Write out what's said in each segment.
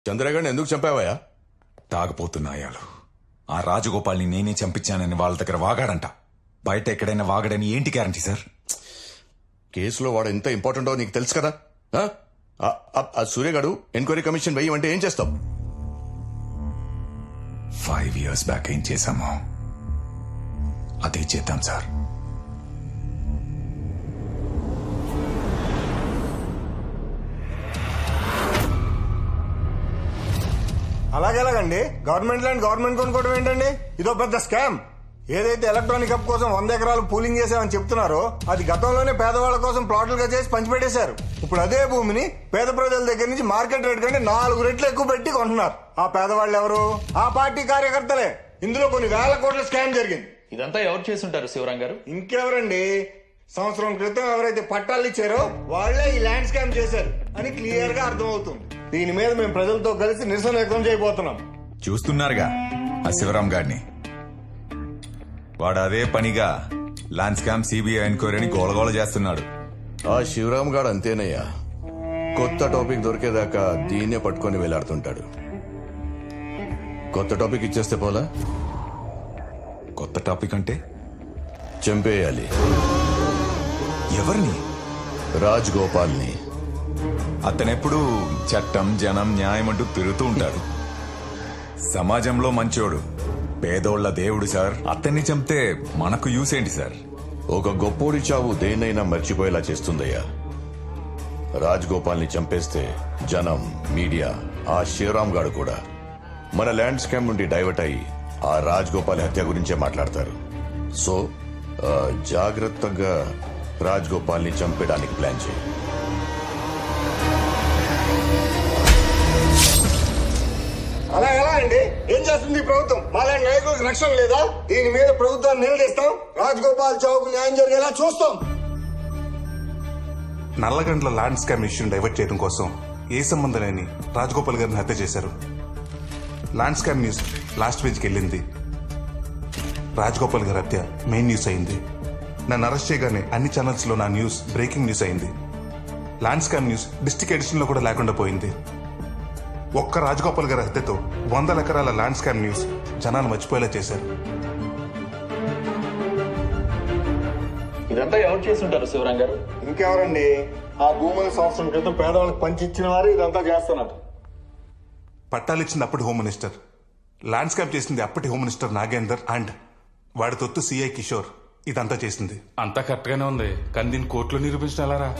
చంద్రగాడిని ఎందుకు చంపావయ్యా తాగపోతున్నాయాలు ఆ రాజగోపాల్ని నేనే చంపించానని వాళ్ళ దగ్గర వాగాడంట బయట ఎక్కడైనా వాగడని ఏంటి గ్యారంటీ సార్ కేసులో వాడు ఎంత ఇంపార్టెంటో నీకు తెలుసు కదా ఆ? ఆ- ఆ- ఆ సూర్యగాడు ఎంక్వైరీ కమిషన్ వెయ్యమంటే ఏం చేస్తావు ఫైవ్ ఇయర్స్ బ్యాక్ ఏం చేశామో అదే చేద్దాం సార్ అలాగెలాగండి గవర్నమెంట్ ల్యాండ్ గవర్నమెంట్ కొనుక్కోవడం ఏంటండి ఇదో పెద్ద స్కామ్ ఏదైతే ఎలక్ట్రానిక్ హబ్ కోసం వంద ఎకరాలు పూలింగ్ చేసామని చెప్తున్నారో అది గతంలోనే పేదవాళ్ళ కోసం ప్లాట్లుగా చేసి పంచిపెట్టేశారు ఇప్పుడు అదే భూమిని పేద ప్రజల దగ్గర నుంచి మార్కెట్ రేట్ కంటే నాలుగు రెట్లు ఎక్కువ పెట్టి కొంటున్నారు ఆ పేదవాళ్ళు ఎవరు ఆ పార్టీ కార్యకర్తలే ఇందులో కొన్ని వేల కోట్ల స్కామ్ జరిగింది ఇదంతా ఎవరు చేసుంటారు శివరాం గారు ఇంకెవరండి సంవత్సరం క్రితం ఎవరైతే పట్టాలు ఇచ్చారో వాళ్ళే ఈ ల్యాండ్ స్కామ్ చేశారు అని క్లియర్ గా అర్థమవుతుంది దీని మీద మేము ప్రజలతో కలిసి నిరసన వ్యక్తం చేయబోతున్నాం చూస్తున్నారుగా ఆ శివరాం గారిని వాడు అదే పనిగా ల్యాండ్ స్కామ్ సిబిఐ ఎంక్వైరీని గోలగోల చేస్తున్నాడు ఆ శివరామ్ గాడు అంతేనయ్యా కొత్త టాపిక్ దొరికేదాకా దీన్నే పట్టుకొని వేలాడుతుంటాడు కొత్త టాపిక్ ఇచ్చేస్తే పోలా కొత్త టాపిక్ అంటే చంపేయాలి ఎవరిని రాజ్ గోపాల్ని అతనెప్పుడు చట్టం జనం న్యాయం అంటూ తిరుగుతూ ఉంటాడు సమాజంలో మంచోడు పేదోళ్ల దేవుడు సార్ అతన్ని చంపితే మనకు యూస్ ఏంటి సార్ ఒక గొప్పోడి చావు దేన్నైనా మర్చిపోయేలా చేస్తుందయ్యా రాజ్ గోపాల్ని చంపేస్తే జనం మీడియా ఆ శివరామ్ గాడు కూడా మన ల్యాండ్ స్కామ్ నుండి డైవర్ట్ అయ్యి ఆ రాజ్ గోపాల్ హత్య గురించే మాట్లాడతారు సో ఆ, జాగ్రత్తగా రాజ్ గోపాల్ని చంపేయడానికి ప్లాన్ చేయి అలా ఎలా అండి ఏం చేస్తుంది ఈ ప్రభుత్వం మాలాంటి నాయకులకు రక్షణ లేదా దీని మీద ప్రభుత్వాన్ని నిలదీస్తాం రాజగోపాల్ చౌక్ న్యాయం జరిగేలా చూస్తాం నల్లగండ్ల ల్యాండ్ స్కామ్ ఇష్యూని డైవర్ట్ చేయడం కోసం ఏ సంబంధం లేని రాజగోపాల్ గారిని హత్య చేశారు ల్యాండ్ స్కామ్ న్యూస్ లాస్ట్ పేజ్కి వెళ్ళింది రాజగోపాల్ గారి హత్య మెయిన్ న్యూస్ అయింది నన్ను అరెస్ట్ చేయగానే అన్ని ఛానల్స్ లో నా న్యూస్ బ్రేకింగ్ న్యూస్ అయింది land scam news district edition లో కూడా లేకుండా పోయింది ఒక్క రాజగోపాల్ గారి హత్యతో వందల ఎకరాల ల్యాండ్ స్కామ్ న్యూస్ జనాలు మర్చిపోయేలా చేశారు ఇదంతా ఎవరు చేసుంటారు శివరాం గారు ఇంకెవరండి ఆ భూముల సంవత్సరం క్రితం పేదవాళ్ళకి పంచి ఇచ్చిన వారు ఇదంతా చేస్తున్నారు పట్టాలు ఇచ్చింది అప్పటి హోమ్ మినిస్టర్ ల్యాండ్ స్కాప్ చేసింది అప్పటి హోమ్ మినిస్టర్ నాగేందర్ అండ్ వాడి తొత్తు సిఐ కిషోర్ ఇదంతా చేసింది అంతా కరెక్ట్ గానే ఉంది కానీ దీన్ని కోర్టులో నిరూపించడం ఎలారా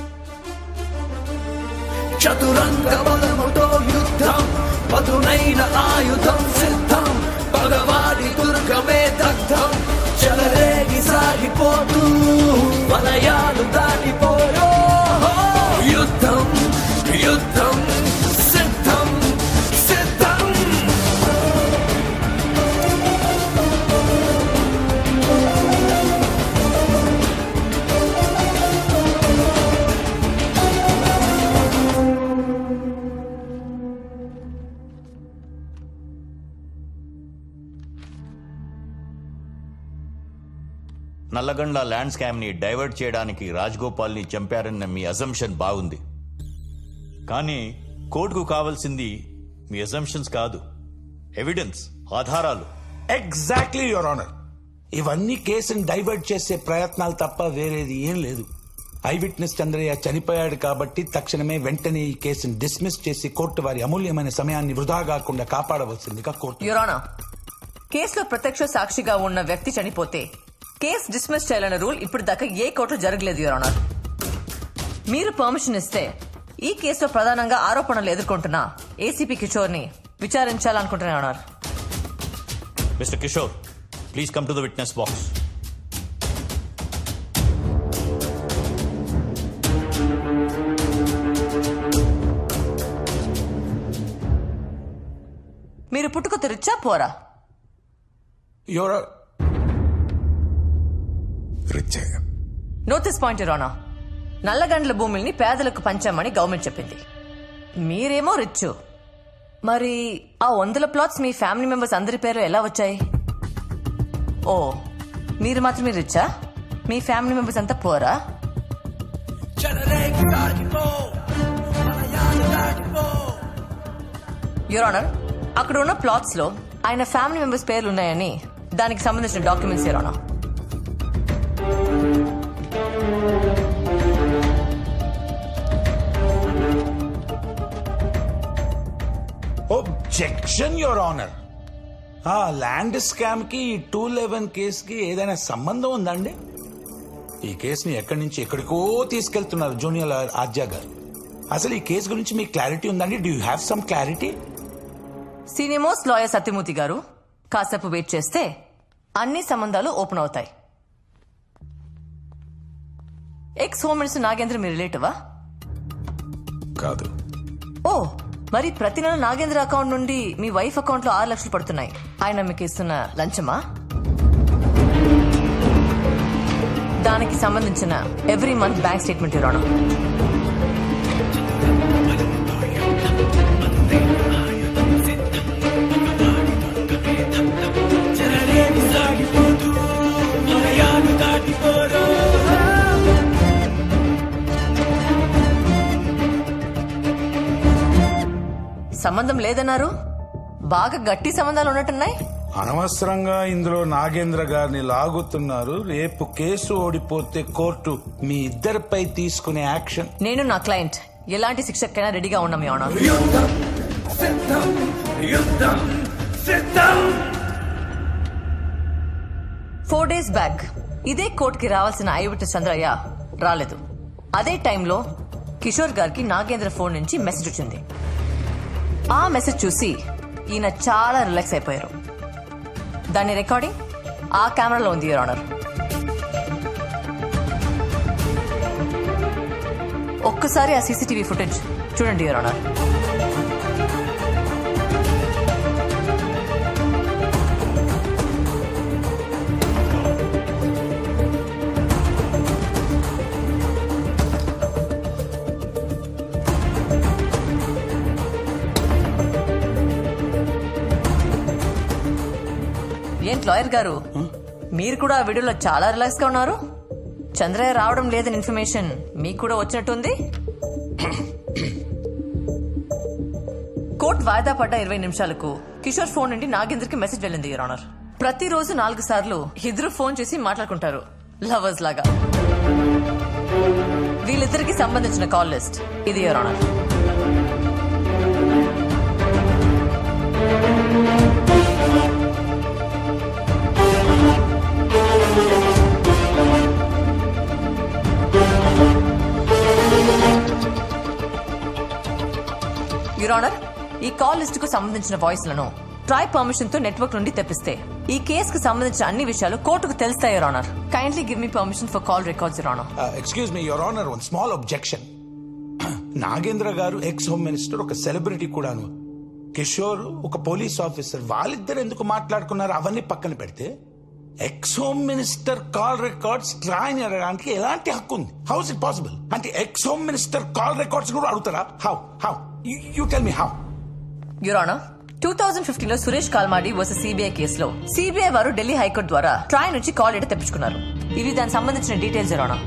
చతురంగ బలముతో యుద్ధం పదునైన ఆయుధం సిద్ధం పగవాడి దుర్గమే దగ్ధం చెలరేగి సాగిపోతూ వలయాలు దాటిపోయో యుద్ధం యుద్ధం సిద్ధం సిద్ధం నల్లగండ్ల ల్యాండ్ స్కామ్ ని డైవర్ట్ చేయడానికి రాజ్గోపాల్ ని చంపారన్న మీ అజంప్షన్ బాగుంది కానీ కోర్టుకు కావాల్సింది మీ అజంప్షన్స్ కాదు ఎవిడెన్స్ ఆధారాలు ఎగ్జాక్ట్లీ యువర్ ఆనర్ ఇవన్నీ కేసుని డైవర్ట్ చేసే ప్రయత్నాలు తప్ప వేరేది ఏం లేదు ఐ విట్నెస్ చంద్రయ్య చనిపోయాడు కాబట్టి తక్షణమే వెంటనే ఈ కేసుని డిస్మిస్ చేసి కోర్టు వారి అమూల్యమైన సమయాన్ని వృధా కాకుండా కాపాడవలసిందిగా కోర్టు యురానా కేసులో ప్రత్యక్ష సాక్షిగా ఉన్న వ్యక్తి చనిపోతే కేసు డిస్మిస్ చేయాలన్న రూల్ ఇప్పుడు దాకా ఏ కోర్టు జరగలేదు యురానా మీరు పర్మిషన్ ఇస్తే ఈ కేసులో ప్రధానంగా ఆరోపణలు ఎదుర్కొంటున్న ఏసీపీ కిషోర్ ని విచారించాలనుకుంటున్నా mister Kishore please come to the witness box మీరు పుట్టుక తెరిచా పోరా యువర్ రిచ్ నోటీస్ పాయింట్ యురానా నల్లగండ్ల భూముల్ని పేదలకు పంచామని గవర్నమెంట్ చెప్పింది మీరేమో రిచ్చు మరి ఆ వందల ప్లాట్స్ మీ ఫ్యామిలీ మెంబర్స్ అందరి పేరు ఎలా వచ్చాయి ఓ మీరు మాత్రమే రిచ్చా మీ ఫ్యామిలీ మెంబర్స్ అంతా పోరా చెలరేగి సాగిపో వలయాలు దాటిపో యువర్ ఆనర్ అక్కడ ఉన్న ప్లాట్స్ లో ఆయన ఫ్యామిలీ మెంబర్స్ పేర్లు ఉన్నాయని దానికి సంబంధించిన documents your honour objection your honour ఆ ల్యాండ్ స్కామ్ కి టూ లెవెన్ కేసుకి ఏదైనా సంబంధం ఉందండి ఈ కేసుని ఎక్కడి నుంచి ఎక్కడికో తీసుకెళ్తున్నారు జూనియర్ లాయర్ ఆద్య గారు అసలు ఈ కేసు గురించి మీకు క్లారిటీ ఉందండి do you have some clarity senior most lawyer Satyamurthy గారు కాసేపు వెయిట్ చేస్తే అన్ని సంబంధాలు ఓపెన్ అవుతాయి ఎక్స్ హోమ్ మినిస్టర్ నాగేంద్ర మీ రిలేటివా కాదు ఓ మరి ప్రతి నెల నాగేంద్ర అకౌంట్ నుండి మీ వైఫ్ అకౌంట్ లో ఆరు లక్షలు పడుతున్నాయి ఆయన మీకు ఇస్తున్న లంచమా దానికి సంబంధించిన ఎవ్రీ మంత్ బ్యాంక్ స్టేట్మెంట్ ఇవ్వడం సంబంధం లేదన్నారు బాగా గట్టి సంబంధాలు ఉన్నట్టున్నాయి అనవసరంగా ఇందులో నాగేంద్ర గారిని లాగుతున్నారు రేపు కేసు ఓడిపోతే కోర్టు మీ ఇద్దరిపై తీసుకునే యాక్షన్ నేను నా క్లయింట్ ఎలాంటి శిక్షకైనా రెడీగా ఉన్నాం మీ ఆనర్ యుద్ధం సిద్ధం యుద్ధం సిద్ధం ఫోర్ డేస్ బ్యాక్ ఇదే కోర్టుకి రావాల్సిన ఐవిట చంద్రయ్య రాలేదు అదే టైంలో కిషోర్ గారికి నాగేంద్ర ఫోన్ నుంచి మెసేజ్ వచ్చింది ఆ మెసేజ్ చూసి ఈయన చాలా రిలాక్స్ అయిపోయారు దాని రికార్డింగ్ ఆ కెమెరాలో ఉంది యువర్ ఆనర్ ఒక్కసారి ఆ సీసీటీవీ ఫుటేజ్ చూడండి యువర్ ఆనర్ ఏంటి లాయర్ గారు మీరు కూడా ఆ వీడియోలో చాలా రిలాక్స్ గా ఉన్నారు చంద్రయ్య రావడం లేదని ఇన్ఫర్మేషన్ మీకు కూడా వచ్చినట్టుంది కోర్టు వాయిదా పడ్డ ఇరవై నిమిషాలకు కిషోర్ ఫోన్ నుండి నాగేంద్రకి మెసేజ్ వెళ్ళింది యువర్ ఆనర్ ప్రతిరోజు నాలుగు సార్లు ఇద్దరు ఫోన్ చేసి మాట్లాడుకుంటారు లవర్స్ లాగా వీళ్ళిద్దరికి సంబంధించిన కాల్ లిస్ట్ ఇది యువర్ ఆనర్ యువర్ ఆనర్ ఈ కాల్ లిస్ట్ కు సంబంధించిన వాయిస్ లను ట్రై పర్మిషన్ తో నెట్వర్క్ నుండి తెప్పిస్తే ఈ కేసుకు సంబంధించిన అన్ని విషయాలు కోర్టుకు తెలుస్తాయి your honour kindly give me permission for call records your honour excuse me your honour one small objection Nagendra గారు ఎక్స్ హోమ్ మినిస్టర్ ఒక సెలబ్రిటీ కూడాను కిషోర్ ఒక పోలీస్ ఆఫీసర్ వాళ్ళిద్దరు ఎందుకు మాట్లాడుకున్నారు అవన్నీ పక్కన పెడితే ex home minister call records TRAI అడగడానికి ఎలాంటి హక్కు ఉంది హౌ ఇస్ ఇట్ పాసిబుల్ అంటే ex home minister call records కూడా అడుగుతారా how how you tell me how your honour two thousand fifteen లో సురేష్ కాల్మాడి వర్సెస్ సిబిఐ కేసులో సిబిఐ వారు ఢిల్లీ హైకోర్టు ద్వారా ట్రాయ్ నుంచి కాల్ లెటర్ తెప్పించుకున్నారు ఇవి దానికి సంబంధించిన details your honour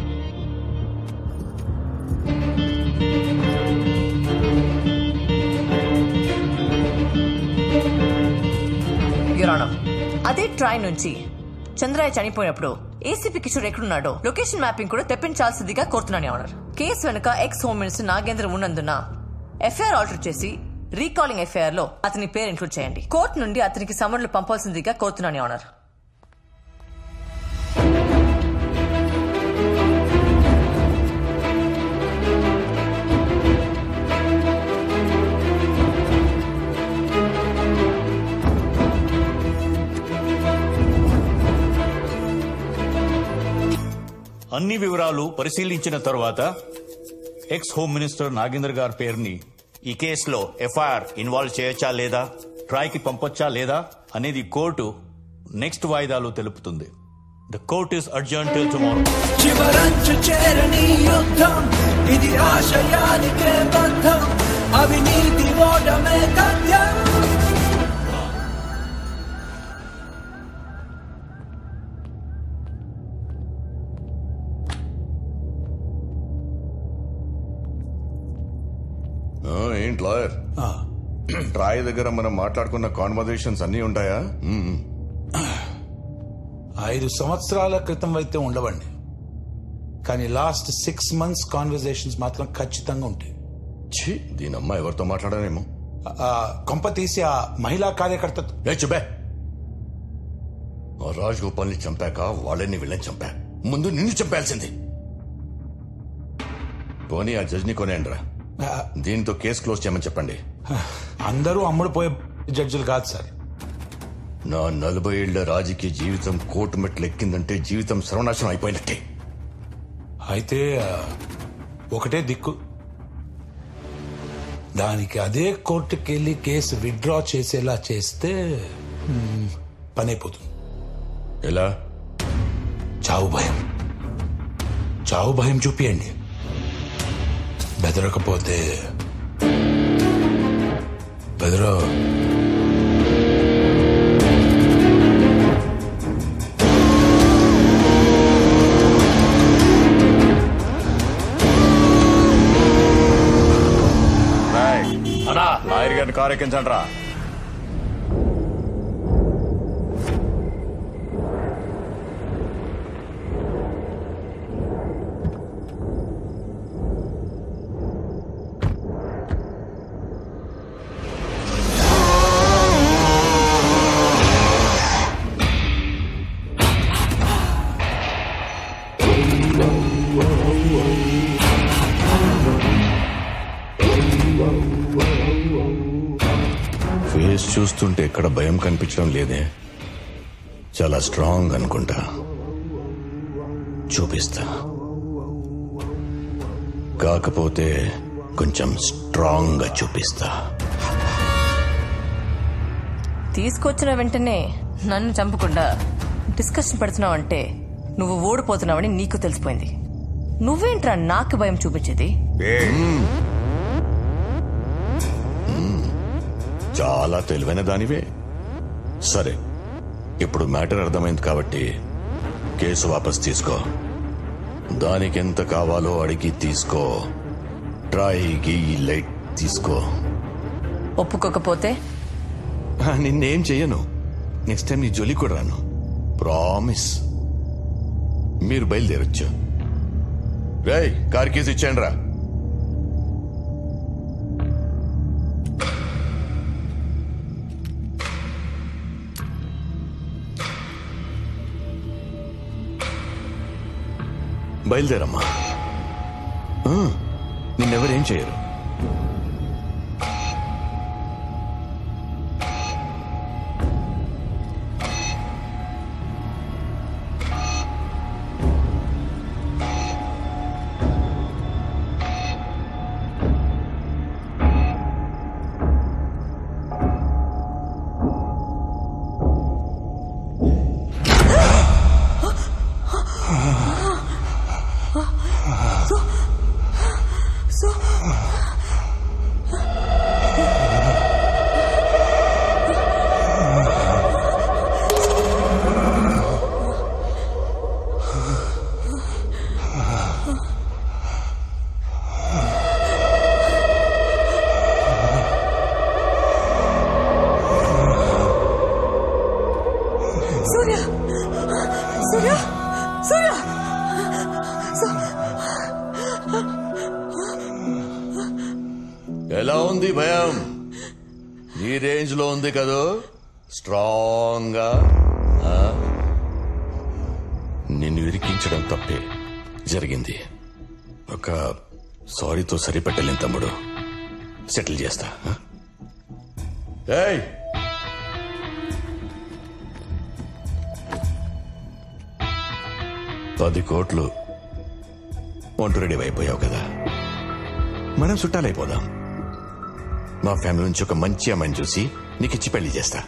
your honour అదే ట్రాయ్ నుంచి చంద్రయ్య చనిపోయినప్పుడు ఏసీపీ కిషోర్ ఎక్కడున్నాడో లొకేషన్ మ్యాపింగ్ కూడా తెప్పించాల్సిందిగా కోరుతున్నాను ఆనర్ కేసు వెనుక ఎక్స్ హోమ్ మినిస్టర్ నాగేంద్ర ఉన్నందున ఎఫ్ఐఆర్ ఆల్టర్ చేసి రీకాలింగ్ ఎఫ్ఐఆర్ లో అతని పేరు ఇంక్లూడ్ చేయండి కోర్టు నుండి అతనికి సమన్లు పంపాల్సిందిగా కోరుతున్నాను ఆనర్ అన్ని వివరాలు పరిశీలించిన తర్వాత ఎక్స్ హోమ్ మినిస్టర్ నాగేంద్ర గారి పేరుని ఈ కేసులో ఎఫ్ఐఆర్ ఇన్వాల్వ్ చేయొచ్చా లేదా ట్రాయ్కి పంపొచ్చా లేదా అనేది కోర్టు నెక్స్ట్ వాయిదాలో తెలుపుతుంది the court is urgent till tomorrow చివరంచు చేరని యుద్ధం ఇది ఆశయానికే బద్ధం అవినీతి ఓటమే తథ్యం ఆ, ఏంటి లాయర్ ట్రాయ్ దగ్గర మనం మాట్లాడుకున్న కాన్వర్జేషన్స్ అన్నీ ఉంటాయా మ్మ్. ఐదు సంవత్సరాల క్రితం అయితే ఉండవండి కానీ లాస్ట్ సిక్స్ మంత్స్ కాన్వర్జేషన్స్ మాత్రం ఖచ్చితంగా ఉంటాయి ఛీ దీనమ్మ ఎవరితో మాట్లాడానేమో ఆ, కొంప తీసి ఆ మహిళా కార్యకర్త ఏ చుబే ఆ రాజ్ గోపాల్ని చంపాక వాళ్ళని వీళ్ళని చంపా ముందు నిన్ను చంపాల్సింది పోనీ ఆ జడ్జిని కొనేయండిరా దీంతో కేసు క్లోజ్ చేయమని చెప్పండి అందరూ అమ్ముడుపోయే జడ్జిలు కాదు సార్ నా నలభై ఏళ్ల రాజకీయ జీవితం కోర్టు మెట్లు ఎక్కిందంటే జీవితం సర్వనాశనం అయిపోయినట్టే అయితే ఆ, ఒకటే దిక్కు దానికి అదే కోర్టుకి వెళ్ళి కేసు విత్డ్రా చేసేలా చేస్తే మ్, పని అయిపోతుంది ఎలా చావు భయం చావు భయం చూపియండి బెదరకపోతే బెదరో అనా లాయర్ గారిని కారు ఎక్కించండి రా ఫేస్ చూస్తుంటే ఎక్కడ భయం కనిపించడం లేదే చాలా స్ట్రాంగ్ అనుకుంటా చూపిస్తా కాకపోతే కొంచెం స్ట్రాంగ్ గా చూపిస్తా తీసుకొచ్చిన వెంటనే నన్ను చంపకుండా డిస్కషన్ పెడుతున్నావు అంటే నువ్వు ఓడిపోతున్నావని నీకు తెలిసిపోయింది నువ్వేంట్రా నాకు భయం చూపించేది చాలా తెలివైన దానివే సరే ఇప్పుడు మ్యాటర్ అర్థమైంది కాబట్టి కేసు వాపస్ తీసుకో దానికి ఎంత కావాలో అడిగి తీసుకో ట్రై గీ లైట్ తీసుకో ఒప్పుకోకపోతే ఆ, నిన్నేం చెయ్యను నెక్స్ట్ టైం నీ జొలి కూడా రాను ప్రామిస్ మీరు బయలుదేరొచ్చు రేయ్ కార్ కేసు ఇచ్చాను రా బయలుదేరమ్మా ఆ, నిన్నెవరేం చేయరు సూర్య సూర్య సూర్య ఎలా ఉంది భయం ఈ రేంజ్ లో ఉంది కదూ స్ట్రాంగ్ గా ఆ? నిన్ను ఇరికించడం తప్పే జరిగింది ఒక సారీతో సరిపెట్టలేని తమ్ముడు సెటిల్ చేస్తా ఆ? ఏయ్ పది కోట్లు ఒంటు రెడీ అయిపోయావు కదా మనం చుట్టాలైపోదాం మా ఫ్యామిలీ నుంచి ఒక మంచి అమ్మాయిని చూసి నీకు ఇచ్చి పెళ్లి చేస్తా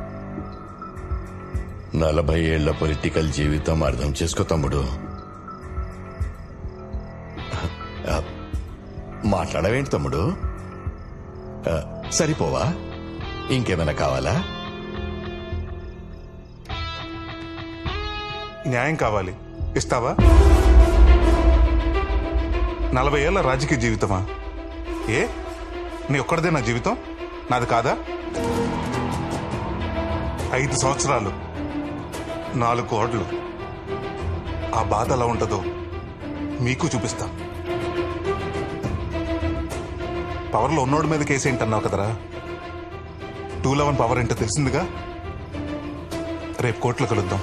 నలభై ఏళ్ల పొలిటికల్ జీవితం అర్థం చేసుకో తమ్ముడు ఆ, మాట్లాడవేంటి తమ్ముడు ఆ, సరిపోవా ఇంకేమైనా కావాలా న్యాయం కావాలి ఇస్తావా నలభై ఏళ్ల రాజకీయ జీవితమా ఏ నీ ఒక్కడిదే నా జీవితం నాది కాదా ఐదు సంవత్సరాలు నాలుగు కోట్లు ఆ బాధ ఎలా ఉంటుందో మీకు చూపిస్తా పవర్లో ఉన్నోడి మీద కేసు ఏంటన్నావు కదరా టూ లెవెన్ పవర్ ఏంటో తెలిసిందిగా రేపు కోర్టులో కలుద్దాం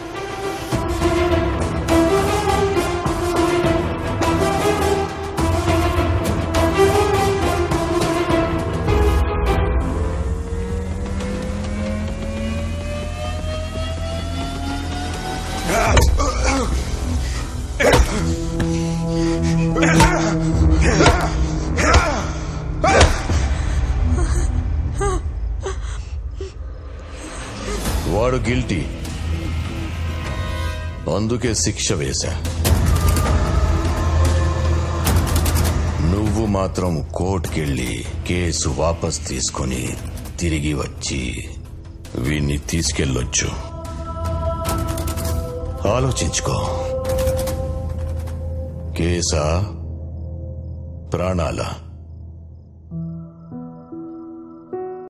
వాడు గిల్టీ అందుకే శిక్ష వేశా నువ్వు మాత్రం కోర్టుకెళ్ళి కేసు వాపస్ తీసుకొని తిరిగి వచ్చి వీణ్ణి తీసుకెళ్ళొచ్చు ఆలోచించుకో కేసా ప్రాణాలా